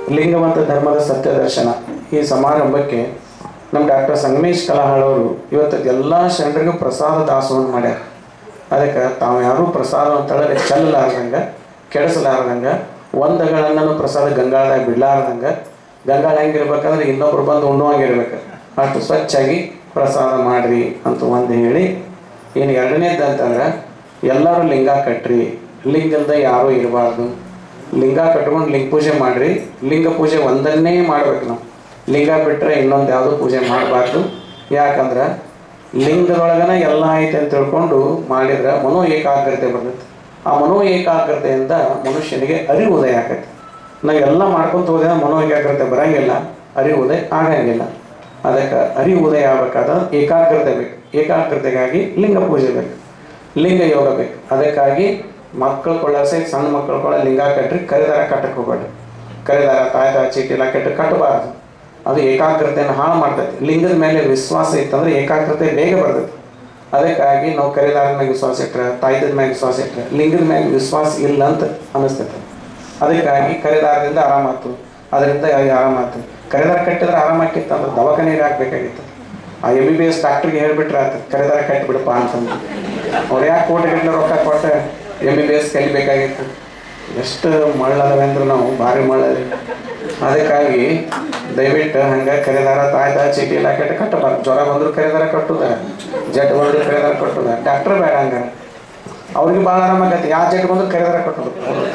ಲಿಂಗವಂತ ಧರ್ಮದ ಸತ್ಯ ದರ್ಶನ ಈ ಸಮಾರಂಭಕ್ಕೆ ನಮ್ಮ ಡಾಕ್ಟರ್ ಸಂಗಮೇಶ್ ಕಲಹಾಳ್ ಅವರು ಇವತ್ತು ಎಲ್ಲ ಶರಣರಿಗೂ ಪ್ರಸಾದ ದಾಸೋಹವನ್ನು ಮಾಡ್ಯಾರ ಅದಕ್ಕೆ ತಾವು ಯಾರೂ ಪ್ರಸಾದ ತಳಗೆ ಚೆಲ್ಲಲಾರ್ದಂಗೆ ಕೆಡಿಸಲಾರ್ದಂಗೆ ಒಂದಗಳನ್ನು ಪ್ರಸಾದ ಗಂಗಾಳದಾಗ ಬಿಡ್ಲಾರ್ದಂಗೆ ಗಂಗಾಳ ಹೆಂಗಿರ್ಬೇಕಂದ್ರೆ ಇನ್ನೊಬ್ರು ಬಂದು ಉಣ್ಣುವಂಗಿರ್ಬೇಕು ಅಷ್ಟು ಸ್ವಚ್ಛಾಗಿ ಪ್ರಸಾದ ಮಾಡ್ರಿ ಅಂತ ಒಂದು ಹೇಳಿ ಇನ್ನು ಎರಡನೇದ್ದು ಅಂತಂದ್ರೆ ಎಲ್ಲರೂ ಲಿಂಗ ಕಟ್ರಿ ಲಿಂಗದ ಯಾರೂ ಇರಬಾರ್ದು ಲಿಂಗ ಕಟ್ಕೊಂಡು ಲಿಂಗ ಪೂಜೆ ಮಾಡ್ರಿ ಲಿಂಗ ಪೂಜೆ ಒಂದನ್ನೇ ಮಾಡ್ಬೇಕು ನಾವು ಲಿಂಗ ಬಿಟ್ಟರೆ ಇನ್ನೊಂದು ಯಾವುದೂ ಪೂಜೆ ಮಾಡಬಾರ್ದು ಯಾಕಂದ್ರೆ ಲಿಂಗದೊಳಗನ ಎಲ್ಲ ಐತೆ ಅಂತ ತಿಳ್ಕೊಂಡು ಮಾಡಿದ್ರೆ ಮನೋ ಏಕಾಗ್ರತೆ ಬರ್ತೈತೆ ಆ ಮನೋ ಏಕಾಗ್ರತೆಯಿಂದ ಮನುಷ್ಯನಿಗೆ ಅರಿವು ಉದಯ ಆಕೈತೆ ನಾವೆಲ್ಲ ಮಾಡ್ಕೊಂತ ಹೋದ್ರೆ ಮನೋ ಏಕಾಗ್ರತೆ ಬರಂಗಿಲ್ಲ ಅರಿವು ಉದಯ ಆಗಂಗಿಲ್ಲ ಅದಕ್ಕೆ ಅರಿವು ಉದಯ ಆಗ್ಬೇಕಾದ್ರೆ ಏಕಾಗ್ರತೆ ಬೇಕು ಏಕಾಗ್ರತೆಗಾಗಿ ಲಿಂಗ ಪೂಜೆ ಬೇಕು ಲಿಂಗ ಯೋಗ ಬೇಕು ಅದಕ್ಕಾಗಿ ಮಕ್ಕಳು ಕೊಳ್ಳಸೆ ಸಣ್ಣ ಮಕ್ಕಳು ಕೊಳ್ಳ ಲಿಂಗ ಕಟ್ರಿ ಕರಿದಾರ ಕಟ್ಟಕ್ಕೆ ಹೋಗ್ಬೇಡ್ರಿ ಕರಿದಾರ ತಾಯ್ತ ಚೀಟಿ ಎಲ್ಲ ಕಟ್ಟಿ ಕಟ್ಟಬಾರ್ದು ಅದು ಏಕಾಗ್ರತೆಯನ್ನು ಹಾಳು ಮಾಡ್ತೈತಿ ಲಿಂಗದ ಮೇಲೆ ವಿಶ್ವಾಸ ಇತ್ತಂದ್ರೆ ಏಕಾಗ್ರತೆ ಬೇಗ ಬರ್ತೈತಿ ಅದಕ್ಕಾಗಿ ನಾವು ಕರಿದಾರದ ಮೇಲೆ ವಿಶ್ವಾಸ ಇಟ್ಟರೆ ತಾಯ್ತದ ಮೇಲೆ ವಿಶ್ವಾಸ ಇಟ್ಟರೆ ಲಿಂಗದ ಮೇಲೆ ವಿಶ್ವಾಸ ಇಲ್ಲ ಅಂತ ಅನಿಸ್ತೈತೆ ಅದಕ್ಕಾಗಿ ಕರಿದಾರದಿಂದ ಆರಾಮಾತು ಅದರಿಂದ ಆರಾಮಾತು ಕರಿದಾರ ಕಟ್ಟಿದ್ರೆ ಆರಾಮಾಕಿತ್ತು ಅಂದ್ರೆ ದವಾಖಾನೆಗೆ ಹಾಕ್ಬೇಕಾಗಿತ್ತು ಆ ಎಮ್ ಬಿ ಬಿ ಎಸ್ ಡಾಕ್ಟ್ರಿಗೆ ಹೇಳ್ಬಿಟ್ರೆ ಆತ ಕರಿದಾರ ಕಟ್ಟಿಬಿಡಪ್ಪ ಅಂತಂದು ಅವ್ರು ಯಾಕೆ ಕೋಟಿ ಗಟ್ಟಲೆ ರೊಕ್ಕ ಕೊಟ್ಟು ಎಮ್ ಬಿ ಬಿ ಎಸ್ ಕಲಿಬೇಕಾಗಿತ್ತು ಎಷ್ಟು ಮಳ್ಳದವೆ ಅಂದ್ರೆ ನಾವು ಭಾರಿ ಮಳ್ಳದೆ ಅದಕ್ಕಾಗಿ ದಯವಿಟ್ಟು ಹಂಗೆ ಕರಿದಾರ ತಾಯ್ದ ಚೀಟಿ ಎಲ್ಲ ಕೆಟ್ಟ ಕಟ್ಟಬಾರ್ದು ಜ್ವರ ಬಂದ್ರು ಕರಿದಾರ ಕಟ್ಟುದ ಜಟ್ ಬಂದ್ರು ಕರಿದಾರ ಕಟ್ಟುದ ಡಾಕ್ಟರ್ ಬೇಡ ಹಂಗ ಅವ್ರಿಗೆ ಭಾಳ ಆರಾಮಾಗತ್ತೆ ಯಾವ ಜಟ್ ಬಂದ್ರು ಕರಿದಾರ ಕಟ್ಟುದು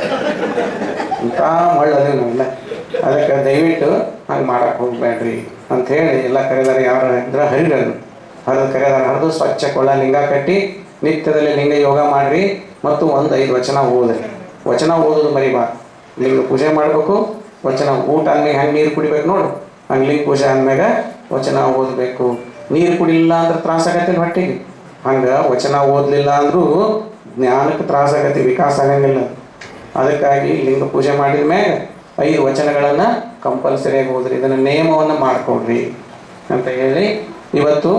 ಇಂಥ ಮಳ್ಳದೇವು ನಾವೆಲ್ಲ ಅದಕ್ಕೆ ದಯವಿಟ್ಟು ಹಂಗೆ ಮಾಡಕ್ಕೆ ಹೋಗ್ಬೇಡ್ರಿ ಅಂತ ಹೇಳಿ ಎಲ್ಲ ಕರೆದಾರ ಯಾರು ಇದ್ರೆ ಹರಿರದು ಹರಿದು ಕರೆದಾರ ಹರಿದು ಸ್ವಚ್ಛ ಕೊಳ್ಳ ಲಿಂಗ ಕಟ್ಟಿ ನಿತ್ಯದಲ್ಲಿ ಲಿಂಗ ಯೋಗ ಮಾಡ್ರಿ ಮತ್ತು ಒಂದು ಐದು ವಚನ ಓದ್ರಿ ವಚನ ಓದೋದು ಮರಿಬಾರ್ದು ಲಿಂಗ ಪೂಜೆ ಮಾಡಬೇಕು ವಚನ ಊಟ ಆದ್ಮೇಲೆ ಹೆಂಗೆ ನೀರು ಕುಡಿಬೇಕು ನೋಡು ಹಂಗೆ ಲಿಂಗ ಪೂಜೆ ಆದ್ಮ್ಯಾಗ ವಚನ ಓದಬೇಕು ನೀರು ಕುಡಿಲಿಲ್ಲ ಅಂದ್ರೆ ತ್ರಾಸಾಗತ್ತಿಲ್ಲ ಹೊಟ್ಟೆಗೆ ಹಂಗೆ ವಚನ ಓದಲಿಲ್ಲ ಅಂದರೂ ಜ್ಞಾನಕ್ಕೆ ತ್ರಾಸಾಗತ್ತೆ ವಿಕಾಸ ಆಗಂಗಿಲ್ಲ ಅದಕ್ಕಾಗಿ ಲಿಂಗ ಪೂಜೆ ಮಾಡಿದ ಮ್ಯಾಗ ಐದು ವಚನಗಳನ್ನು ಕಂಪಲ್ಸರಿಯಾಗಿ ಓದ್ರಿ ಇದನ್ನು ನಿಯಮವನ್ನು ಮಾಡಿಕೊಡ್ರಿ ಅಂತ ಹೇಳಿ ಇವತ್ತು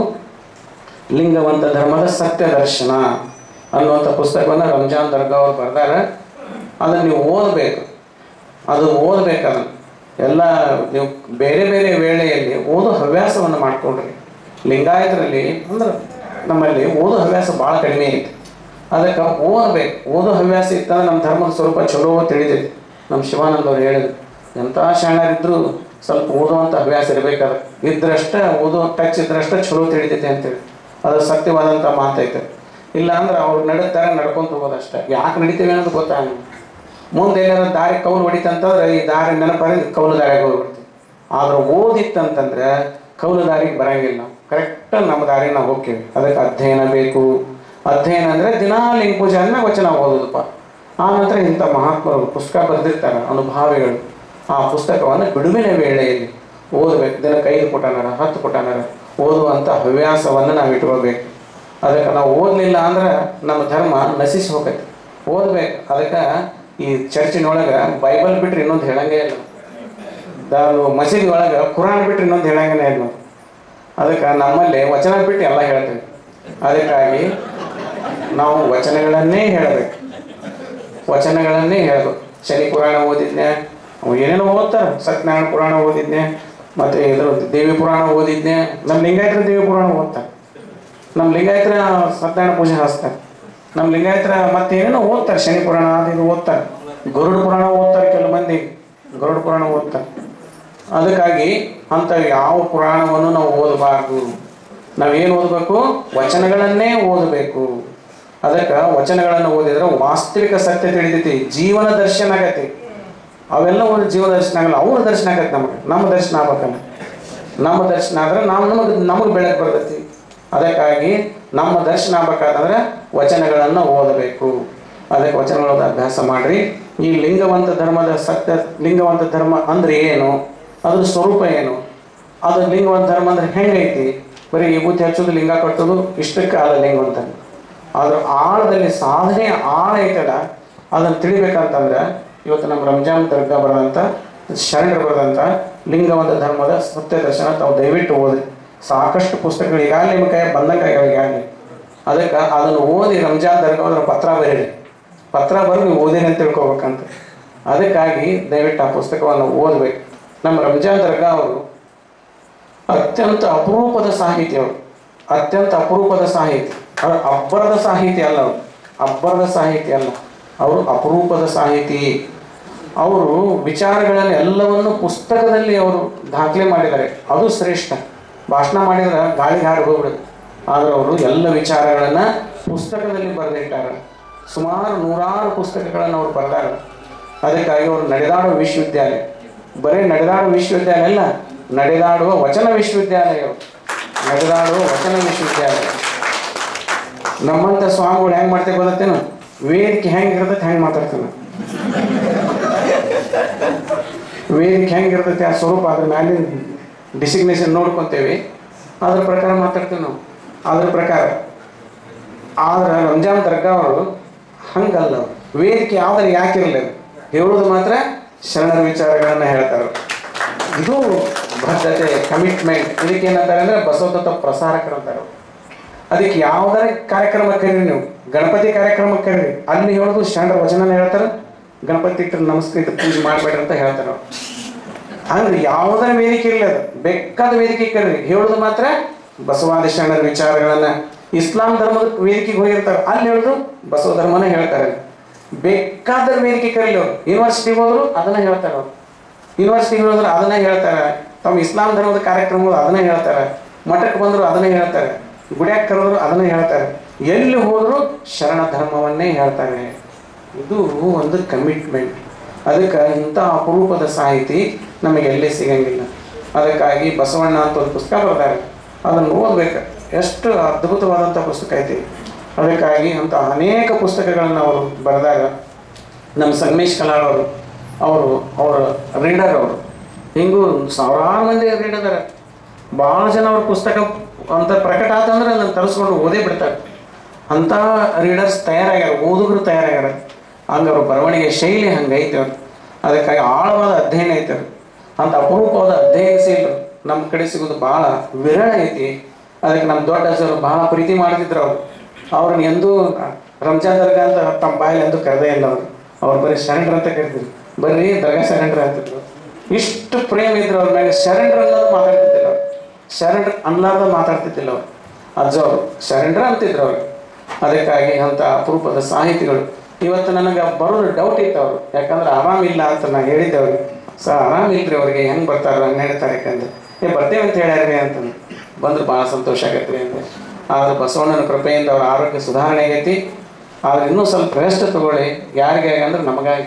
ಲಿಂಗವಂತ ಧರ್ಮದ ಸತ್ಯ ದರ್ಶನ ಅನ್ನುವಂಥ ಪುಸ್ತಕವನ್ನು ರಂಜಾನ್ ದರ್ಗಾ ಅವ್ರು ಬರ್ದಾರ ಅದನ್ನು ನೀವು ಓದಬೇಕು ಅದು ಓದಬೇಕು ಅದನ್ನು ಎಲ್ಲ ನೀವು ಬೇರೆ ಬೇರೆ ವೇಳೆಯಲ್ಲಿ ಓದೋ ಹವ್ಯಾಸವನ್ನು ಮಾಡಿಕೊಡ್ರಿ ಲಿಂಗಾಯತರಲ್ಲಿ ಅಂದ್ರೆ ನಮ್ಮಲ್ಲಿ ಓದೋ ಹವ್ಯಾಸ ಭಾಳ ಕಡಿಮೆ ಐತಿ ಅದಕ್ಕೆ ಓದಬೇಕು ಓದೋ ಹವ್ಯಾಸ ಇತ್ತಂದ್ರೆ ನಮ್ಮ ಧರ್ಮದ ಸ್ವರೂಪ ಚಲೋ ತಿಳಿದೈತಿ ನಮ್ಮ ಶಿವಾನಂದ ಅವ್ರು ಹೇಳಿದ್ರು ಎಂಥ ಶಾಣರಿದ್ರು ಸ್ವಲ್ಪ ಓದುವಂಥ ಹವ್ಯಾಸ ಇರಬೇಕಾದ್ರೆ ಇದ್ರಷ್ಟ ಓದೋ ಟಚ್ ಇದ್ರಷ್ಟ ಚಲೋ ತಿಳಿತೈತೆ ಅಂತೇಳಿ ಅದು ಸತ್ಯವಾದಂಥ ಮಾತೈತೆ ಇಲ್ಲ ಅಂದ್ರೆ ಅವ್ರು ನಡುತ್ತಾರೆ ನಡ್ಕೊಂತ ಹೋಗೋದಷ್ಟೇ ಯಾಕೆ ನಡಿತೀವಿ ಅನ್ನೋದು ಗೊತ್ತಾಗ ಮುಂದೆ ಏನಾರ ದಾರಿ ಕೌಲು ಹೊಡಿತಂತಂದ್ರೆ ಈ ದಾರಿ ನೆನಪರಿಂದ ಕೌಲು ದಾರಿಗೆ ಹೋಗ್ಬಿಡ್ತೀವಿ ಆದ್ರೆ ಓದಿತ್ತಂತಂದ್ರೆ ಕೌಲು ದಾರಿಗೆ ಬರಂಗಿಲ್ಲ ನಾವು ಕರೆಕ್ಟ್ ನಮ್ಮ ದಾರಿ ನಾವು ಹೋಗ್ತೀವಿ ಅದಕ್ಕೆ ಅಧ್ಯಯನ ಬೇಕು ಅಧ್ಯಯನ ಅಂದರೆ ದಿನಾ ಲಿಂಗ ಪೂಜೆ ಅಂದ್ಮೇಲೆ ವಚನ ಓದೋದಪ್ಪ ಆ ನಂತರ ಇಂಥ ಮಹಾತ್ಮರು ಪುಸ್ತಕ ಬರೆದಿರ್ತಾರೆ ಅನುಭಾವಿಗಳು ಆ ಪುಸ್ತಕವನ್ನು ಬಿಡುವಿನ ವೇಳೆಯಲ್ಲಿ ಓದಬೇಕು ದಿನಕ್ಕೆ ಐದು ಪುಟನರ ಹತ್ತು ಪುಟನರ ಓದುವಂಥ ಹವ್ಯಾಸವನ್ನು ನಾವು ಇಟ್ಕೋಬೇಕು ಅದಕ್ಕೆ ನಾವು ಓದಲಿಲ್ಲ ಅಂದ್ರೆ ನಮ್ಮ ಧರ್ಮ ನಶಿಸಿ ಹೋಗೈತೆ ಓದ್ಬೇಕು ಅದಕ್ಕೆ ಈ ಚರ್ಚಿನೊಳಗೆ ಬೈಬಲ್ ಬಿಟ್ರೆ ಇನ್ನೊಂದು ಹೇಳಂಗೇ ಇಲ್ಲ ನಾವು ಮಸೀದಿ ಒಳಗೆ ಕುರಾನ್ ಬಿಟ್ರೆ ಇನ್ನೊಂದು ಹೇಳಂಗೇ ಇಲ್ಲ ನಾವು ಅದಕ್ಕೆ ನಮ್ಮಲ್ಲಿ ವಚನ ಬಿಟ್ಟು ಎಲ್ಲ ಹೇಳ್ತೇವೆ ಅದಕ್ಕಾಗಿ ನಾವು ವಚನಗಳನ್ನೇ ಹೇಳಬೇಕು ವಚನಗಳನ್ನೇ ಹೇಳಬೇಕು ಶನಿ ಪುರಾಣ ಓದಿದ್ನೆ ಅವು ಏನೇನೋ ಓದ್ತಾರೆ ಸತ್ಯನಾರಾಯಣ ಪುರಾಣ ಓದಿದ್ನೆ ಮತ್ತು ಇದ್ರ ದೇವಿ ಪುರಾಣ ಓದಿದ್ನೆ ನಮ್ಮ ಲಿಂಗಾಯತರ ದೇವಿ ಪುರಾಣ ಓದ್ತಾರೆ ನಮ್ಮ ಲಿಂಗಾಯತರ ಸತ್ಯನಾರಾಯಣ ಪೂಜೆ ಹಾಸ್ತಾರೆ ನಮ್ಮ ಲಿಂಗಾಯತರ ಮತ್ತೆ ಏನೇನೋ ಓದ್ತಾರೆ ಶನಿ ಪುರಾಣ ಅದು ಇದು ಓದ್ತಾರೆ ಗರುಡ ಪುರಾಣ ಓದ್ತಾರೆ ಕೆಲವು ಮಂದಿ ಗರುಡ ಪುರಾಣ ಓದ್ತಾರೆ ಅದಕ್ಕಾಗಿ ಅಂಥ ಯಾವ ಪುರಾಣವನ್ನು ನಾವು ಓದಬಾರ್ದು ನಾವೇನು ಓದಬೇಕು ವಚನಗಳನ್ನೇ ಓದಬೇಕು ಅದಕ್ಕೆ ವಚನಗಳನ್ನು ಓದಿದ್ರೆ ವಾಸ್ತವಿಕ ಸತ್ಯ ತಿಳಿತೈತಿ ಜೀವನ ದರ್ಶನ ಆಗತ್ತೆ ಅವೆಲ್ಲ ಒಂದು ಜೀವ ದರ್ಶನ ಆಗಲ್ಲ ಅವ್ರ ದರ್ಶನ ಆಗತ್ತೆ ನಮಗೆ ನಮ್ಮ ದರ್ಶನ ಆಗ್ಬೇಕಲ್ಲ ನಮ್ಮ ದರ್ಶನ ಆದ್ರೆ ನಾವು ನಮಗೆ ನಮಗೆ ಬೆಳಕು ಬರ್ತೈತಿ ಅದಕ್ಕಾಗಿ ನಮ್ಮ ದರ್ಶನ ಆಗ್ಬೇಕಾದ್ರೆ ವಚನಗಳನ್ನು ಓದಬೇಕು ಅದಕ್ಕೆ ವಚನಗಳ ಅಭ್ಯಾಸ ಮಾಡ್ರಿ ಈ ಲಿಂಗವಂತ ಧರ್ಮದ ಸತ್ಯ ಲಿಂಗವಂತ ಧರ್ಮ ಅಂದ್ರೆ ಏನು ಅದ್ರ ಸ್ವರೂಪ ಏನು ಅದು ಲಿಂಗವಂತ ಧರ್ಮ ಅಂದ್ರೆ ಹೆಂಗೈತಿ ಬರೀ ವಿಭೂತಿ ಹಚ್ಚೋದು ಲಿಂಗ ಕಟ್ಟೋದು ಇಷ್ಟಕ್ಕೆ ಅಲ್ಲ ಲಿಂಗವಂತ ಅದ್ರ ಆಳದಲ್ಲಿ ಸಾಧನೆ ಆಳ ಐತಲ್ಲ ಅದನ್ನು ತಿಳಿಬೇಕಂತಂದ್ರೆ ಇವತ್ತು ನಮ್ಮ ರಂಜಾನ್ ದರ್ಗಾ ಬರೆದಂಥ ಶರಣರು ಬರೆದಂಥ ಲಿಂಗವಂತ ಧರ್ಮದ ಸತ್ಯ ದರ್ಶನ ತಾವು ದಯವಿಟ್ಟು ಓದಿ ಸಾಕಷ್ಟು ಪುಸ್ತಕಗಳು ಈಗಾಗಲೇ ನಿಮ್ಮ ಕೈ ಬಂದಂಗೆ ಆಗ್ಯಾವ ಈಗಾಗಲೇ ಅದಕ್ಕೆ ಅದನ್ನು ಓದಿ ರಂಜಾನ್ ದರ್ಗಾ ಅದ್ರ ಪತ್ರ ಬರೀರಿ ಪತ್ರ ಬರೆದು ನೀವು ಓದಿರಿ ಅಂತ ತಿಳ್ಕೊಬೇಕಂತ ಅದಕ್ಕಾಗಿ ದಯವಿಟ್ಟು ಆ ಪುಸ್ತಕವನ್ನು ಓದಬೇಕು ನಮ್ಮ ರಂಜಾನ್ ದರ್ಗಾ ಅವರು ಅತ್ಯಂತ ಅಪರೂಪದ ಸಾಹಿತಿ ಅವರು ಅತ್ಯಂತ ಅಪರೂಪದ ಸಾಹಿತಿ ಅವರು ಅಬ್ಬರದ ಸಾಹಿತಿ ಅಲ್ಲ ಅವರು ಅಬ್ಬರದ ಸಾಹಿತಿ ಅಲ್ಲ ಅವರು ಅಪರೂಪದ ಸಾಹಿತಿ ಅವರು ವಿಚಾರಗಳನ್ನು ಎಲ್ಲವನ್ನು ಪುಸ್ತಕದಲ್ಲಿ ಅವರು ದಾಖಲೆ ಮಾಡಿದ್ದಾರೆ ಅದು ಶ್ರೇಷ್ಠ ಭಾಷಣ ಮಾಡಿದ್ರೆ ಗಾಳಿಗೆ ಹಾರಿ ಹೋಗ್ಬಿಡುತ್ತೆ ಆದರೆ ಅವರು ಎಲ್ಲ ವಿಚಾರಗಳನ್ನು ಪುಸ್ತಕದಲ್ಲಿ ಬರೆದಿಟ್ಟಾರೆ ಸುಮಾರು ನೂರಾರು ಪುಸ್ತಕಗಳನ್ನು ಅವರು ಬರೆದಾರ ಅದಕ್ಕಾಗಿ ಅವರು ನಡೆದಾಡುವ ವಿಶ್ವವಿದ್ಯಾಲಯ ಬರೀ ನಡೆದಾಡುವ ವಿಶ್ವವಿದ್ಯಾಲಯ ಅಲ್ಲ ನಡೆದಾಡುವ ವಚನ ವಿಶ್ವವಿದ್ಯಾಲಯ ಅವರು ನಡೆದಾಡುವ ವಚನ ವಿಶ್ವವಿದ್ಯಾಲಯ ನಮ್ಮಂಥ ಸ್ವಾಮಿಗಳು ಹೆಂಗೆ ಮಾಡ್ತೇವೆ ಗೊತ್ತೇನು ವೇದಿಕೆ ಹೆಂಗೆ ಇರ್ತೈತೆ ಹೆಂಗೆ ಮಾತಾಡ್ತಾನೆ ವೇದಿಕೆ ಹೆಂಗೆ ಇರ್ತೈತೆ ಆ ಸ್ವರೂಪ ಅದ್ರ ಮ್ಯಾಲಿನ ಡಿಸಿಗ್ನೇಷನ್ ನೋಡ್ಕೊತೇವೆ ಅದ್ರ ಪ್ರಕಾರ ಮಾತಾಡ್ತೀವಿ ನಾವು ಅದ್ರ ಪ್ರಕಾರ ಆದ್ರೆ ರಂಜಾನ್ ದರ್ಗಾ ಅವರು ಹಂಗಲ್ಲ ಅವ್ರು. ವೇದಿಕೆ ಯಾವ್ದಾರು ಯಾಕಿರಲಿಲ್ಲ ಹೇಳೋದು ಮಾತ್ರ ಶರಣರ ವಿಚಾರಗಳನ್ನು ಹೇಳ್ತಾರೆ ಇದು ಬದ್ಧತೆ ಕಮಿಟ್ಮೆಂಟ್ ಇದಕ್ಕೆ ಏನಂತಾರೆ ಅಂದ್ರೆ ಬಸವತತ್ವ ಪ್ರಸಾರಕರು ಅಂತಾರೆ ಅವ್ರು. ಅದಕ್ಕೆ ಯಾವ್ದಾರ ಕಾರ್ಯಕ್ರಮ ಕರೀರಿ ನೀವು ಗಣಪತಿ ಕಾರ್ಯಕ್ರಮ ಕರೀರಿ ಅಲ್ಲಿ ಹೇಳೋದು ಶರಣರ ವಚನ ಹೇಳ್ತಾರೆ ಗಣಪತಿ ಇಟ್ಟರೆ ನಮಸ್ಕೃತ ಪೂಜೆ ಮಾಡಬೇಡ್ರಿ ಅಂತ ಹೇಳ್ತಾರೆ ಅವ್ರು ಹಂಗೆ ಯಾವುದರ ವೇದಿಕೆ ಇರಲಿ ಅದು ಬೇಕಾದ ವೇದಿಕೆ ಕರೀರಿ ಹೇಳೋದು ಮಾತ್ರ ಬಸವಾದಿ ಶರಣರ ವಿಚಾರಗಳನ್ನ ಇಸ್ಲಾಂ ಧರ್ಮದ ವೇದಿಕೆಗೆ ಹೋಗಿರ್ತಾರೆ ಅಲ್ಲಿ ಹೇಳೋದು ಬಸವ ಧರ್ಮನ ಹೇಳ್ತಾರೆ ಬೇಕಾದ ವೇದಿಕೆ ಕರೀಲಿ ಅವರು ಯೂನಿವರ್ಸಿಟಿಗೆ ಹೋದ್ರು ಅದನ್ನ ಹೇಳ್ತಾರೆ ಅವರು ಯೂನಿವರ್ಸಿಟಿಗೆ ಹೋದ್ರೆ ಅದನ್ನ ಹೇಳ್ತಾರೆ ತಮ್ಮ ಇಸ್ಲಾಂ ಧರ್ಮದ ಕಾರ್ಯಕ್ರಮಗಳು ಅದನ್ನ ಹೇಳ್ತಾರೆ ಮಠಕ್ಕೆ ಬಂದ್ರು ಅದನ್ನ ಹೇಳ್ತಾರೆ ಗುಡಿಯಾಗ ಕರೆದ್ರು ಅದನ್ನ ಹೇಳ್ತಾರೆ ಎಲ್ಲಿ ಹೋದ್ರು ಶರಣ ಧರ್ಮವನ್ನೇ ಹೇಳ್ತಾರೆ ಇದು ಒಂದು ಕಮಿಟ್ಮೆಂಟ್ ಅದಕ್ಕೆ ಇಂಥ ಅಪರೂಪದ ಸಾಹಿತಿ ನಮಗೆ ಎಲ್ಲಿ ಸಿಗಂಗಿಲ್ಲ ಅದಕ್ಕಾಗಿ ಬಸವಣ್ಣ ಅಂತ ಒಂದು ಪುಸ್ತಕ ಬರ್ತಾರೆ ಅದನ್ನು ಓದ್ಬೇಕು ಎಷ್ಟು ಅದ್ಭುತವಾದಂಥ ಪುಸ್ತಕ ಐತಿ ಅದಕ್ಕಾಗಿ ಅಂತ ಅನೇಕ ಪುಸ್ತಕಗಳನ್ನು ಅವರು ಬರೆದಾಗ ನಮ್ಮ ಸಂಗಮೇಶ್ ಕಲಾಳ್ ಅವರು ಅವರು ಅವರ ರೀಡರ್ ಅವರು ಹಿಂಗೂ ಸಾವಿರಾರು ಮಂದಿ ರೀಡ್ ಅದಾರ ಭಾಳ ಜನ ಅವ್ರ ಪುಸ್ತಕ ಅಂತ ಪ್ರಕಟ ಆತಂದ್ರೆ ಅದನ್ನು ತರಿಸ್ಕೊಂಡು ಓದೇ ಬಿಡ್ತಾರೆ ಅಂಥ ರೀಡರ್ಸ್ ತಯಾರಾಗ್ಯಾರ ಓದುಗರು ತಯಾರಾಗ್ಯಾರ ಹಂಗೆ ಅವ್ರ ಬರವಣಿಗೆ ಶೈಲಿ ಹಂಗೈತೆ ಅವ್ರು ಅದಕ್ಕಾಗಿ ಆಳವಾದ ಅಧ್ಯಯನ ಐತೆ ಅವ್ರು ಅಂತ ಅಪರೂಪವಾದ ಅಧ್ಯಯನ ಸಿಗ್ರು ನಮ್ಮ ಕಡೆ ಸಿಗೋದು ಭಾಳ ವಿರಳ ಐತಿ ಅದಕ್ಕೆ ನಮ್ಮ ದೊಡ್ಡ ಅಜ್ಜರು ಭಾಳ ಪ್ರೀತಿ ಮಾಡ್ತಿದ್ರು ಅವರು ಅವ್ರನ್ನ ಎಂದೂ ರಂಜಾನ್ ದರ್ಗಾ ಅಂತ ತಮ್ಮ ಬಾಯಲ್ಲಿ ಎಂದೂ ಕರೆದೇ ಇಲ್ಲ ಅವರು ಅವ್ರು ಬರೀ ಶರಣರು ಅಂತ ಕರಿತಿದ್ರು ಬರೀ ದರ್ಗಾ ಶರಣರು ಅಂತಿದ್ರು ಇಷ್ಟು ಪ್ರೇಮ ಇದ್ರು ಅವ್ರ ಮ್ಯಾಗ ಶರಣರು ಅನ್ನೋದು ಮಾತಾಡ್ತಿದ್ದಿಲ್ಲ ಅವ್ರು ಶರಣರು ಅನ್ಲಾರ್ದ ಮಾತಾಡ್ತಿದ್ದಿಲ್ಲ ಅವ್ರು ಅಜ್ಜ ಅವರು ಶರಣರ ಅಂತಿದ್ರು ಅವ್ರು ಅದಕ್ಕಾಗಿ ಅಂತ ಅಪರೂಪದ ಸಾಹಿತಿಗಳು ಇವತ್ತು ನನಗೆ ಬರೋದು ಡೌಟ್ ಇತ್ತು ಅವರು ಯಾಕಂದ್ರೆ ಆರಾಮಿಲ್ಲ ಅಂತ ನಾನು ಹೇಳಿದ್ದೆ ಅವ್ರಿಗೆ ಸರ್ ಆರಾಮಿಲ್ರಿ ಅವ್ರಿಗೆ ಹೆಂಗೆ ಬರ್ತಾರೆ ಹನ್ನೆರಡು ತಾರೀಕಂದ್ರೆ ಏ ಬರ್ತೇವೆ ಅಂತ ಹೇಳ್ಯಾರ್ರಿ ಅಂತಂದು ಬಂದ್ರೆ ಭಾಳ ಸಂತೋಷ ಆಗತ್ತೆ ಅಂದೆ ಆದ್ರೆ ಬಸವಣ್ಣನ ಕೃಪೆಯಿಂದ ಅವ್ರ ಆರೋಗ್ಯ ಸುಧಾರಣೆ ಆಗೈತಿ ಆದ್ರೆ ಇನ್ನೂ ಸ್ವಲ್ಪ ರೆಸ್ಟ್ ತಗೊಳ್ಳಿ ಯಾರಿಗೆ ಅಂದ್ರೆ ನಮಗಾಗಿ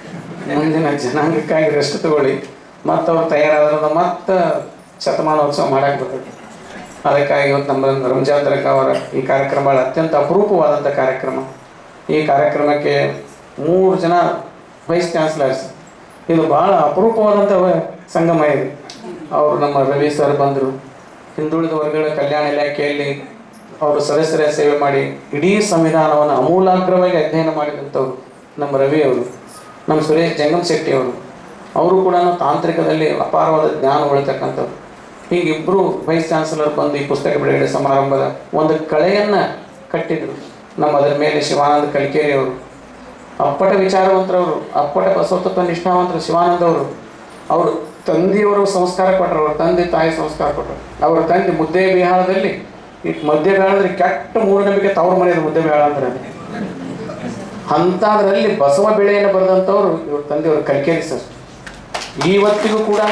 ಮುಂದಿನ ಜನಾಂಗಕ್ಕಾಗಿ ರೆಸ್ಟ್ ತಗೊಳ್ಳಿ ಮತ್ತು ಅವ್ರು ತಯಾರಾದ್ರಿಂದ ಮತ್ತೆ ಶತಮಾನೋತ್ಸವ ಮಾಡಕ್ಕೆ ಬರ್ತೈತಿ ಅದಕ್ಕಾಗಿ ಇವತ್ತು ನಮ್ಮ ರಂಜಾನ್ ದರ್ಗಾ ಅವರ ಈ ಕಾರ್ಯಕ್ರಮ ಭಾಳ ಅತ್ಯಂತ ಅಪರೂಪವಾದಂಥ ಕಾರ್ಯಕ್ರಮ ಈ ಕಾರ್ಯಕ್ರಮಕ್ಕೆ ಮೂರು ಜನ ವೈಸ್ ಚಾನ್ಸಲರ್ಸ್ ಇದು ಭಾಳ ಅಪರೂಪವಾದಂಥ ವ- ಸಂಗಮ ಇದು ಅವರು ನಮ್ಮ ರವಿ ಸರ್ ಬಂದರು ಹಿಂದುಳಿದ ವರ್ಗಗಳ ಕಲ್ಯಾಣ ಇಲಾಖೆಯಲ್ಲಿ ಅವರು ಸದಸ್ಯರ ಸೇವೆ ಮಾಡಿ ಇಡೀ ಸಂವಿಧಾನವನ್ನು ಅಮೂಲಾಗ್ರವಾಗಿ ಅಧ್ಯಯನ ಮಾಡಿದಂಥವ್ರು ನಮ್ಮ ರವಿ ಅವರು ನಮ್ಮ ಸುರೇಶ್ ಜಂಗಮ್ ಶೆಟ್ಟಿ ಅವರು ಅವರು ಕೂಡ ತಾಂತ್ರಿಕದಲ್ಲಿ ಅಪಾರವಾದ ಜ್ಞಾನ ಉಳಿತಕ್ಕಂಥವ್ರು ಹೀಗಿಬ್ಬರು ವೈಸ್ ಚಾನ್ಸಲರ್ ಬಂದು ಈ ಪುಸ್ತಕ ಬಿಡುಗಡೆ ಸಮಾರಂಭದ ಒಂದು ಕಳೆಯನ್ನು ಕಟ್ಟಿದರು ನಮ್ಮ ಅದರ ಮೇಲೆ ಶಿವಾನಂದ ಕಲಿಕೇರಿ ಅವರು ಅಪ್ಪಟ ವಿಚಾರವಂತರವರು ಅಪ್ಪಟ ಬಸವತತ್ವ ನಿಷ್ಠಾವಂತರು ಶಿವಾನಂದ ಅವರು ಅವರು ತಂದೆಯವರು ಸಂಸ್ಕಾರ ಕೊಟ್ಟರು ಅವ್ರ ತಂದೆ ತಾಯಿ ಸಂಸ್ಕಾರ ಕೊಟ್ಟರು ಅವರ ತಂದೆ ಮುದ್ದೆ ಬಿಹಾರದಲ್ಲಿ ಈ ಮಧ್ಯ ಬಿಹಾರದಲ್ಲಿ ಕೆಟ್ಟ ಮೂಢನಂಬಿಕೆ ತವರು ಮನೆಯದು ಮುದ್ದೆ ಬಿಹಾರ ಅಂದ್ರೆ ಅಂಥದ್ರಲ್ಲಿ ಬಸವ ಬೆಳೆಯನ್ನು ಬರೆದಂಥವ್ರು ಇವ್ರ ತಂದೆಯವರು ಕಲಿಕೇರಿ ಸರ್ ಇವತ್ತಿಗೂ ಕೂಡ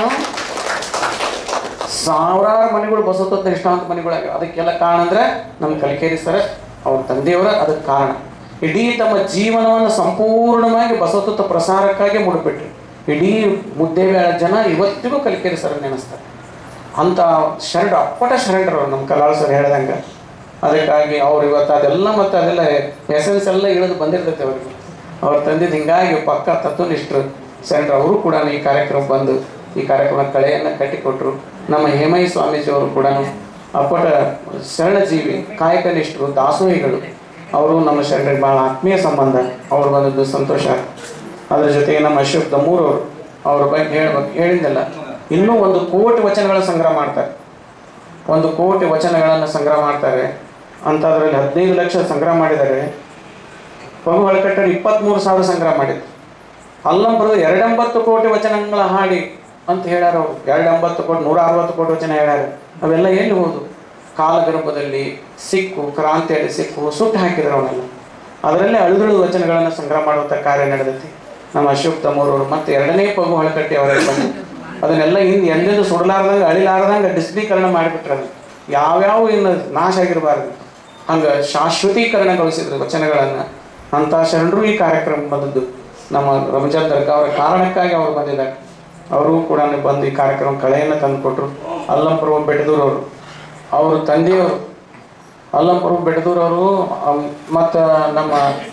ಸಾವಿರಾರು ಮನೆಗಳು ಬಸವತತ್ವ ನಿಷ್ಠಾವಂತ ಮನೆಗಳಾಗ ಅದಕ್ಕೆಲ್ಲ ಕಾರಣ ಅಂದ್ರೆ ನಮ್ಮ ಕಲಿಕೇರಿ ಸರ್ ಅವ್ರ ತಂದೆಯವರ ಅದಕ್ಕೆ ಕಾರಣ ಇಡೀ ತಮ್ಮ ಜೀವನವನ್ನು ಸಂಪೂರ್ಣವಾಗಿ ಬಸವತತ್ವ ಪ್ರಸಾರಕ್ಕಾಗಿ ಮುಡಿಬಿಟ್ರು ಇಡೀ ಮುದ್ದೇಬೇಳ ಜನ ಇವತ್ತಿಗೂ ಕಲಿಕೇರಿ ಸರ್ ನೆನೆಸ್ತಾರೆ ಅಂತ ಶರಣ ಅಪ್ಪಟ ಶರಣರು ನಮ್ಮ ಕಲಾಳ ಸರ್ ಹೇಳ್ದಂಗೆ ಅದಕ್ಕಾಗಿ ಅವ್ರು ಇವತ್ತು ಅದೆಲ್ಲ ಮತ್ತು ಅದೆಲ್ಲ ಎಸೆನ್ಸ್ ಎಲ್ಲ ಇಳಿದು ಬಂದಿರ್ತೈತೆ ಅವ್ರಿಗೆ ಅವ್ರ ತಂದಿದ್ದು ಹಿಂಗಾಗಿ ಪಕ್ಕ ತತ್ವನಿಷ್ಠರು ಶರಣರು ಅವರು ಕೂಡ ಈ ಕಾರ್ಯಕ್ರಮ ಬಂದು ಈ ಕಾರ್ಯಕ್ರಮ ಕಳೆಯನ್ನು ಕಟ್ಟಿಕೊಟ್ರು ನಮ್ಮ ಹೇಮೈ ಸ್ವಾಮೀಜಿಯವರು ಕೂಡ ಅಪ್ಪಟ ಶರಣಜೀವಿ ಕಾಯಕನಿಷ್ಠರು ದಾಸೋಹಿಗಳು ಅವರು ನಮ್ಮ ಶರಣರಿಗೆ ಭಾಳ ಆತ್ಮೀಯ ಸಂಬಂಧ ಅವ್ರು ಬಂದದ್ದು ಸಂತೋಷ ಅದ್ರ ಜೊತೆಗೆ ನಮ್ಮ ಅಶೋಕ್ ದಮ್ಮೂರ್ ಅವರು ಅವ್ರ ಬಗ್ಗೆ ಹೇಳ್ಬೇಕು ಹೇಳಿದ್ದಲ್ಲ ಇನ್ನೂ ಒಂದು ಕೋಟಿ ವಚನಗಳ ಸಂಗ್ರಹ ಮಾಡ್ತಾರೆ ಒಂದು ಕೋಟಿ ವಚನಗಳನ್ನು ಸಂಗ್ರಹ ಮಾಡ್ತಾರೆ ಅಂಥದ್ರಲ್ಲಿ ಹದಿನೈದು ಲಕ್ಷ ಸಂಗ್ರಹ ಮಾಡಿದ್ದಾರೆ ಪಗು ಹಳಕಟ್ಟರು ಇಪ್ಪತ್ತ್ಮೂರು ಸಾವಿರ ಸಂಗ್ರಹ ಮಾಡಿದ್ರು ಅಲ್ಲಂಬರದ ಎರಡೆಂಬತ್ತು ಕೋಟಿ ವಚನಗಳ ಹಾಡಿ ಅಂತ ಹೇಳ್ಯಾರ ಅವರು ಎರಡೆಂಬತ್ತು ಕೋಟಿ ನೂರ ಅರವತ್ತು ಕೋಟಿ ವಚನ ಹೇಳ್ಯಾರ ಅವೆಲ್ಲ ಎಲ್ಲಿ ಹೋದು ಕಾಲಗರ್ಭದಲ್ಲಿ ಸಿಕ್ಕು ಕ್ರಾಂತಿಯಲ್ಲಿ ಸಿಕ್ಕು ಸುಟ್ಟು ಹಾಕಿದ್ರು ಅವನ್ನೆಲ್ಲ ಅದರಲ್ಲೇ ಅಳಿದುಳಿದ ವಚನಗಳನ್ನು ಸಂಗ್ರಹ ಮಾಡುವಂಥ ಕಾರ್ಯ ನಡೆದೈತಿ ನಮ್ಮ ಅಶೋಕ್ ತಮ್ಮೂರವರು ಮತ್ತೆ ಎರಡನೇ ಪಗು ಹೊಳಕಟ್ಟಿ ಅವರೆಲ್ಲ ಬಂದು ಅದನ್ನೆಲ್ಲ ಇನ್ನು ಎಂದೆಂದು ಸುಡಲಾರ್ದಂಗೆ ಅಳಿಲಾರ್ದಂಗೆ ಡಿಸ್ಟ್ರೀಕರಣ ಮಾಡಿಬಿಟ್ರೆ ಅದು ಯಾವ್ಯಾವ ಇನ್ನು ನಾಶ ಆಗಿರಬಾರ್ದು ಹಂಗೆ ಶಾಶ್ವತೀಕರಣಗೊಳಿಸಿದ್ರು ವಚನಗಳನ್ನು ಅಂಥ ಶರಣರು ಈ ಕಾರ್ಯಕ್ರಮ ಬಂದದ್ದು ನಮ್ಮ ರಮಜಾನ್ ದರ್ಗಾ ಅವರ ಕಾರಣಕ್ಕಾಗಿ ಅವರು ಬಂದಿದ್ದಾರೆ ಅವರು ಕೂಡ ಬಂದು ಈ ಕಾರ್ಯಕ್ರಮ ಕಳೆಯನ್ನು ತಂದು ಕೊಟ್ಟರು ಅಲ್ಲಂಪುರ ಬೆಟ್ಟದೂರವರು ಅವರು ತಂದೆಯವರು ಅಲ್ಲಂಪುರ ಬೆಟ್ಟದೂರವರು ಮತ್ತು ನಮ್ಮ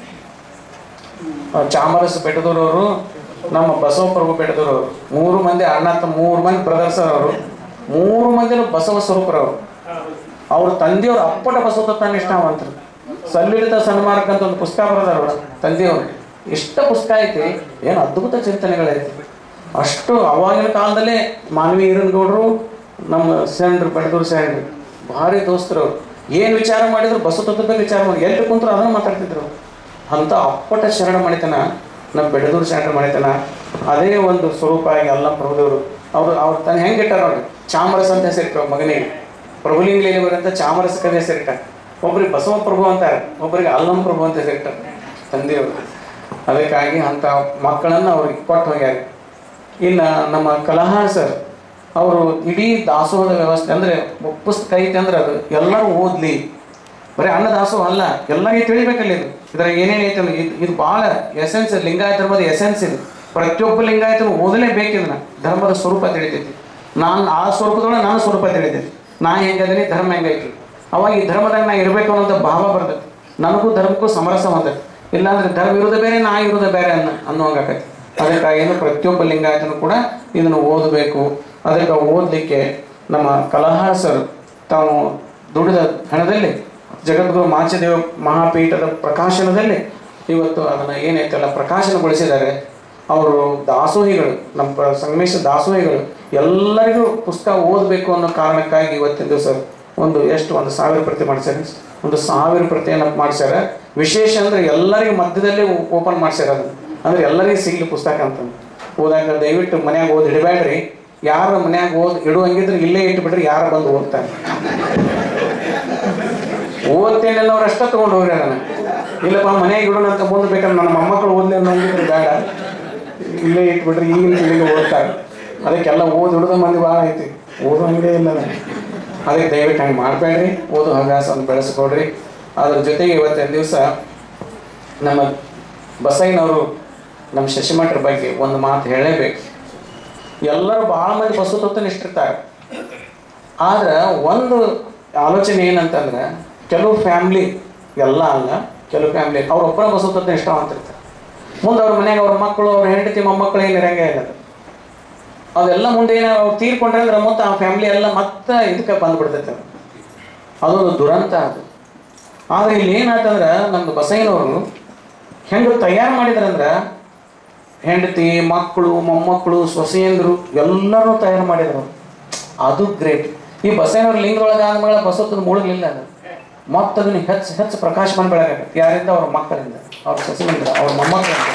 ಆ, ಚಾಮರಸ್ ಬೆಟ್ಟದೂರವರು ನಮ್ಮ ಬಸವಪ್ರಭು ಬೆಟ್ಟದೂರವರು ಮೂರು ಮಂದಿ ಅಣ್ಣ ತಮ್ಮ ಮೂರು ಮಂದಿ ಬ್ರದರ್ಸ್ ಅವರು ಮೂರು ಮಂದಿನೂ ಬಸವ ಸ್ವರೂಪರವರು ಅವ್ರ ತಂದೆಯವರು ಅಪ್ಪಟ ಬಸವ ನಿಷ್ಠಾವಂತರು ಸಲ್ಲಿಡಿತ ಸನ್ಮಾರ್ಗ ಅಂತ ಒಂದು ಪುಸ್ತಕ ಬರೆದಾರ ಅವ್ರ ತಂದೆಯವರು ಎಷ್ಟು ಪುಸ್ತಕ ಐತಿ ಏನು ಅದ್ಭುತ ಚಿಂತನೆಗಳೈತಿ ಅಷ್ಟು ಅವಾಗಿನ ಕಾಲದಲ್ಲೇ ಮಾನವಿ ಈರನಗೌಡರು ನಮ್ಮ ಸೆಂಡ್ರು ಬೆಳೆದೂರು ಸೆಂಡ್ರು ಭಾರಿ ದೋಸ್ತರು ಅವ್ರು ಏನು ವಿಚಾರ ಮಾಡಿದ್ರು ಬಸವ ತತ್ವದ ಬಗ್ಗೆ ವಿಚಾರ ಮಾಡಿ ಎಲ್ಲಿ ಕುಂತರು ಅದನ್ನು ಮಾತಾಡ್ತಿದ್ರು ಅಂಥ ಅಪ್ಪಟ ಶರಣ ಮಣಿತನ ನಮ್ಮ ಬೆಡದೂರು ಶರಣ ಮಣಿತನ ಅದೇ ಒಂದು ಸ್ವರೂಪ ಆಗಿ ಅಲ್ಲ ಪ್ರಭುದೇವರು ಅವರು ಅವ್ರು ತನ್ನ ಹೆಂಗೆ ಇಟ್ಟಾರ ನೋಡಿ ಚಾಮರಸ್ ಅಂತ ಹೆಸರಿಟ್ರು ಮಗನಿಗೆ ಪ್ರಭುಲಿಂಗಲಿ ಬರಂತ ಚಾಮರಸ ಕವಿ ಹೆಸರಿಟ್ಟ ಒಬ್ರಿಗೆ ಬಸವ ಪ್ರಭು ಅಂತಾರೆ ಒಬ್ಬರಿಗೆ ಅಲ್ಲಂ ಪ್ರಭು ಅಂತ ಹೆಸರಿಟ್ಟಾರೆ ತಂದೆಯವರು ಅದಕ್ಕಾಗಿ ಅಂಥ ಮಕ್ಕಳನ್ನು ಅವ್ರಿಗೆ ಕೊಟ್ಟು ಹೋಗ್ಯಾರ ಇನ್ನು ನಮ್ಮ ಕಲಹಾರ್ ಸರ್ ಅವರು ಇಡೀ ದಾಸೋಹದ ವ್ಯವಸ್ಥೆ ಅಂದರೆ ಪುಸ್ತಕ ಐತೆ ಅಂದ್ರೆ ಅದು ಎಲ್ಲರೂ ಓದಲಿ ಬರೀ ಅನ್ನ ದಾಸೋಹ ಅಲ್ಲ ಎಲ್ಲರಿಗೆ ತಿಳಿಬೇಕಲ್ಲ ಇದು ಇದರ ಏನೇನೈತೆ ಅಂದ್ರೆ ಇದು ಇದು ಭಾಳ ಎಸೆನ್ಸ್ ಲಿಂಗಾಯತ ಧರ್ಮದ ಎಸೆನ್ಸ್ ಇದು ಪ್ರತಿಯೊಬ್ಬ ಲಿಂಗಾಯತನು ಓದಲೇಬೇಕು ಇದನ್ನ ಧರ್ಮದ ಸ್ವರೂಪ ತಿಳಿತೈತಿ ನಾನು ಆ ಸ್ವರೂಪದೊಳಗೆ ನಾನು ಸ್ವರೂಪ ತಿಳಿತೈತಿ ನಾ ಹೆಂಗದೀನಿ ಧರ್ಮ ಹೆಂಗೈತಿ ಅವಾಗ ಈ ಧರ್ಮದಾಗ ನಾ ಇರಬೇಕು ಅನ್ನೋಂಥ ಭಾವ ಬರ್ತೈತಿ ನನಗೂ ಧರ್ಮಕ್ಕೂ ಸಮರಸ ಹೊಂದೈತಿ ಇಲ್ಲಾಂದ್ರೆ ಧರ್ಮ ಇರೋದೇ ಬೇರೆ ನಾ ಇರೋದೇ ಬೇರೆ ಅನ್ನ ಅನ್ನುವಂಗಾಕೈತಿ ಅದಕ್ಕಾಗಿ ಏನು ಪ್ರತಿಯೊಬ್ಬ ಲಿಂಗಾಯತನು ಕೂಡ ಇದನ್ನು ಓದಬೇಕು ಅದಕ್ಕೆ ಓದಲಿಕ್ಕೆ ನಮ್ಮ ಕಲಹಾರ್ ಸರ್ ತಾವು ದುಡಿದ ಹಣದಲ್ಲಿ ಜಗದ್ಗುರು ಮಾಚದೇವ ಮಹಾಪೀಠದ ಪ್ರಕಾಶನದಲ್ಲಿ ಇವತ್ತು ಅದನ್ನು ಏನೈತೆಲ್ಲ ಪ್ರಕಾಶನಗೊಳಿಸಿದ್ದಾರೆ ಅವರು ದಾಸೋಹಿಗಳು ನಮ್ಮ ಪ್ರ- ಸಂಗಮೇಶ ದಾಸೋಹಿಗಳು ಎಲ್ಲರಿಗೂ ಪುಸ್ತಕ ಓದಬೇಕು ಅನ್ನೋ ಕಾರಣಕ್ಕಾಗಿ ಇವತ್ತಿನ ದಿವಸ ಒಂದು ಎಷ್ಟು ಒಂದು ಸಾವಿರ ಪ್ರತಿ ಮಾಡ್ಸ್ಯಾರ ಒಂದು ಸಾವಿರ ಪ್ರತಿಯನ್ನು ಮಾಡ್ಸ್ಯಾರ ವಿಶೇಷ ಅಂದ್ರೆ ಎಲ್ಲರಿಗೂ ಮಧ್ಯದಲ್ಲೇ ಓಪನ್ ಮಾಡ್ಸ್ಯಾರ ಅದನ್ನು ಅಂದ್ರೆ ಎಲ್ಲರಿಗೂ ಸಿಗ್ಲಿ ಪುಸ್ತಕ ಅಂತ ಓದಾಗ ದಯವಿಟ್ಟು ಮನ್ಯಾಗ ಓದಿ ಇಡಬೇಡ್ರಿ ಯಾರ ಮನ್ಯಾಗ ಓದ್ ಇಡುವಂಗಿದ್ರೆ ಇಲ್ಲೇ ಇಟ್ಬಿಟ್ರಿ ಯಾರ ಬಂದು ಓದ್ತಾರೆ ಓದ್ತೇನೆಲ್ಲ ಅವ್ರು ಅಷ್ಟ ತಗೊಂಡು ಹೋಗ್ರಿ ಅದನ್ನ ಇಲ್ಲಪ್ಪ ಮನೆಯಾಗ ಇಡೋಣ ಅಂತ ಮುಂದೆ ಬೇಕಾದ್ರೆ ನನ್ನ ಮೊಮ್ಮಕ್ಕಳು ಓದ್ಲಿ ಅನ್ನೋಂಗಿದ್ರೆ ಬೇಡ ಇಲ್ಲೇ ಇಟ್ಬಿಟ್ರಿ ಈಗಿನ ಪೀಳಿಗೆ ಓದ್ತಾರೆ ಅದಕ್ಕೆಲ್ಲ ಓದಿ ಹಿಡಿದ ಮಂದಿ ಭಾಳ ಐತಿ ಓದೋ ಹಂಗೆ ಇಲ್ಲ ಅದು. ಅದಕ್ಕೆ ದಯವಿಟ್ಟು ಹಂಗೆ ಮಾಡಬೇಡ್ರಿ ಓದೋ ಹವ್ಯಾಸ ಒಂದು ಬೆಳೆಸ್ಕೊಡ್ರಿ ಅದ್ರ ಜೊತೆಗೆ ಇವತ್ತಿನ ದಿವಸ ನಮ್ಮ ಬಸಯ್ಯನವರು ನಮ್ಮ ಶಶಿಮಠರ ಬಗ್ಗೆ ಒಂದು ಮಾತು ಹೇಳಲೇಬೇಕು ಎಲ್ಲರೂ ಭಾಳ ಮಂದಿ ಬಸವ ತತ್ವ ನಿಷ್ಠಿರ್ತಾರೆ ಆದ್ರೆ ಒಂದು ಆಲೋಚನೆ ಏನಂತಂದ್ರೆ ಕೆಲವು ಫ್ಯಾಮ್ಲಿ ಎಲ್ಲ ಅಲ್ಲ ಕೆಲವು ಫ್ಯಾಮ್ಲಿ ಅವ್ರೊಬ್ಬರ ಬಸವ ತತ್ವ ನಿಷ್ಠಾವಂತಿರ್ತಾರೆ ಮುಂದೆ ಅವ್ರ ಮನೆಯಾಗ ಅವ್ರ ಮಕ್ಕಳು ಅವ್ರ ಹೆಂಡತಿ ಮೊಮ್ಮಕ್ಕಳು ಏನು ಇರಂಗೇ ಇಲ್ಲ ಅದು. ಅದೆಲ್ಲ ಮುಂದೆ ಏನೋ ಅವ್ರು ತೀರ್ಕೊಂಡ್ರೆ ಅಂದ್ರೆ ಮತ್ತೆ ಆ ಫ್ಯಾಮ್ಲಿ ಎಲ್ಲ ಮತ್ತೆ ಇದಕ್ಕೆ ಬಂದ್ಬಿಡ್ತೈತೆ ಅದು. ಅದೊಂದು ದುರಂತ ಅದು ಆದ್ರೆ ಇಲ್ಲಿ ಏನಾಯ್ತಂದ್ರೆ ನಮ್ದು ಬಸಯ್ಯನವರು ಹೆಂಗೆ ತಯಾರು ಮಾಡಿದ್ರಂದ್ರೆ ಹೆಂಡತಿ ಮಕ್ಕಳು ಮೊಮ್ಮಕ್ಕಳು ಸೊಸೆಯಂದ್ರು ಎಲ್ಲರೂ ತಯಾರು ಮಾಡಿದ್ರು ಅದು ಗ್ರೇಟ್ ಈ ಬಸಯ್ಯನವ್ರ ಲಿಂಗದೊಳಗೆ ಆದ್ಮೇಲೆ ಬಸವತ್ತದ ಮುಳುಗಲಿಲ್ಲ ಅದು ಮತ್ತೆ ಅದನ್ನ ಹೆಚ್ಚು ಹೆಚ್ಚು ಪ್ರಕಾಶಮಾನ ಬೆಳಗಾಗತ್ತೆ ಯಾರಿಂದ ಅವ್ರ ಮಕ್ಕಳಿಂದ ಅವ್ರ ಸೊಸೆಯಿಂದ ಅವ್ರ ಮೊಮ್ಮಕ್ಕಳಿಂದ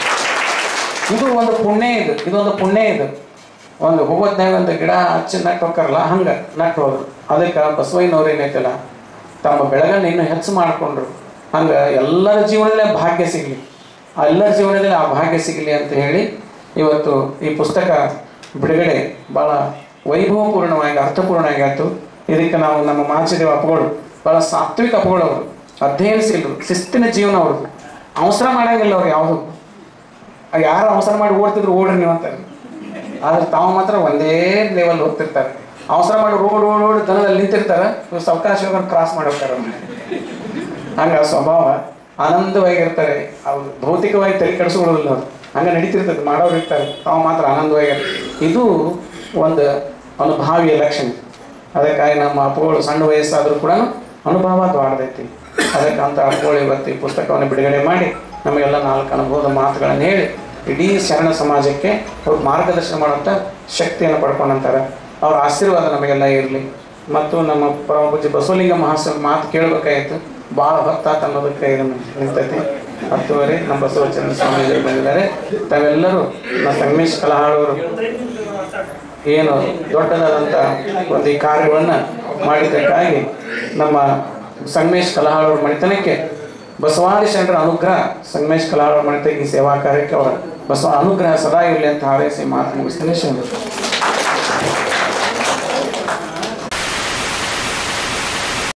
ಇದು ಒಂದು ಪುಣ್ಯ ಇದು ಇದೊಂದು ಪುಣ್ಯ ಇದು ಒಂದು ಹೂವತ್ನಾಗ ಒಂದು ಗಿಡ ಹಚ್ಚಿ ನಟ್ಟು ಹೋಗ್ತಾರಲ್ಲ ಹಂಗೆ ನಟ್ಟು ಹೋದ್ರು ಅದಕ್ಕೆ ಬಸವಯ್ಯನವ್ರು ಏನೈತಲ್ಲ ತಮ್ಮ ಬೆಳಗನ್ನು ಇನ್ನೂ ಹೆಚ್ಚು ಮಾಡಿಕೊಂಡ್ರು ಹಂಗೆ ಎಲ್ಲರ ಜೀವನದಲ್ಲೇ ಭಾಗ್ಯ ಸಿಗಲಿ ಎಲ್ಲರ ಜೀವನದಲ್ಲಿ ಆ ಭಾಗ್ಯ ಸಿಗಲಿ ಅಂತ ಹೇಳಿ ಇವತ್ತು ಈ ಪುಸ್ತಕ ಬಿಡುಗಡೆ ಭಾಳ ವೈಭವಪೂರ್ಣವಾಗಿ ಅರ್ಥಪೂರ್ಣವಾಗಿ ಆಯಿತು ಇದಕ್ಕೆ ನಾವು ನಮ್ಮ ಮಾಚಿದೇವ ಅಪ್ಪಗಳು ಭಾಳ ಸಾತ್ವಿಕ ಅಪ್ಪಗಳು ಅವರು ಅಧ್ಯಯನಿಸಿಲ್ರು ಶಿಸ್ತಿನ ಜೀವನ ಅವ್ರದ್ದು ಅವಸರ ಮಾಡಂಗಿಲ್ಲ ಅವ್ರು ಯಾವುದು ಯಾರು ಅವಸರ ಮಾಡಿ ಓಡ್ತಿದ್ರು ಓಡ್ರಿ ನೀವು ಅಂತಾರೆ ಆದ್ರೆ ತಾವು ಮಾತ್ರ ಒಂದೇ ಲೆವೆಲ್ ಹೋಗ್ತಿರ್ತಾರೆ ಅವಸರ ಮಾಡಿ ರೋಡ್ ಓಡ್ ಓಡ್ ದನದಲ್ಲಿ ನಿಂತಿರ್ತಾರೆ ಇವ್ರು ಸಾವಕಾಶ ಕ್ರಾಸ್ ಮಾಡಿ ಹೋಗ್ತಾರೆ ಅವ್ರು. ಹಂಗ ಸ್ವಭಾವ ಆನಂದವಾಗಿರ್ತಾರೆ ಅವ್ರು ಭೌತಿಕವಾಗಿ ತಲೆ ಕೆಡಿಸ್ಕೊಳ್ಳೋದಿಲ್ಲ ಅವ್ರು ಹಂಗೆ ನಡೀತಿರ್ತದೆ ಮಾಡೋರು ಇರ್ತಾರೆ ತಾವು ಮಾತ್ರ ಆನಂದವಾಗಿರ್ತಾರೆ ಇದು ಒಂದು ಅನುಭಾವಿಯ ಲಕ್ಷಣ ಅದಕ್ಕಾಗಿ ನಮ್ಮ ಅಪ್ಪಗಳು ಸಣ್ಣ ವಯಸ್ಸಾದರೂ ಕೂಡ ಅನುಭವ ದೊಡ್ಡದೈತಿ ಅದಕ್ಕೆ ಅಂತ ಅಪ್ಪಗಳು ಇವತ್ತು ಈ ಪುಸ್ತಕವನ್ನು ಬಿಡುಗಡೆ ಮಾಡಿ ನಮಗೆಲ್ಲ ನಾಲ್ಕು ಅನುಭವದ ಮಾತುಗಳನ್ನು ಹೇಳಿ ಇಡೀ ಶರಣ ಸಮಾಜಕ್ಕೆ ಅವ್ರು ಮಾರ್ಗದರ್ಶನ ಮಾಡುವಂಥ ಶಕ್ತಿಯನ್ನು ಪಡ್ಕೊಂಡಂತಾರೆ ಅವ್ರ ಆಶೀರ್ವಾದ ನಮಗೆಲ್ಲ ಇರಲಿ ಮತ್ತು ನಮ್ಮ ಪರಮ ಪೂಜ್ಯ ಬಸವಲಿಂಗ ಮಹಾಸ್ವಾಮಿ ಮಾತು ಕೇಳಬೇಕಾಯ್ತು ಭಾಳ ಹೊತ್ತಾತ ಅನ್ನೋದಕ್ಕೆ ಇದನ್ನು ನಿಂತೈತಿ ಹತ್ತುವರೆ ನಮ್ಮ ಬಸವಚಂದ್ರ ಸ್ವಾಮೀಜಿಗಳು ಬಂದಿದ್ದಾರೆ ತಾವೆಲ್ಲರೂ ನಮ್ಮ ಸಂಗಮೇಶ್ ಕಲಹಾಳವರು ಏನು ದೊಡ್ಡದಾದಂಥ ಒಂದು ಈ ಕಾರ್ಯವನ್ನು ಮಾಡಿದ್ದಕ್ಕಾಗಿ ನಮ್ಮ ಸಂಗಮೇಶ್ ಕಲಹಾಳವ್ರ ಮಣಿತನಕ್ಕೆ ಬಸವಾದಿ ಶರಣರ ಅನುಗ್ರಹ ಸಂಗಮೇಶ್ ಕಲಹಾಳವ್ರ ಮಣಿತಕ್ಕೆ ಈ ಸೇವಾ ಕಾರ್ಯಕ್ಕೆ ಅವರ ಬಸವ ಅನುಗ್ರಹ ಸದಾ ಇರಲಿ ಅಂತ ಹಾರೈಸಿ ಮಾತು ಮುಗಿಸ್ತೀನಿ ಶರಣ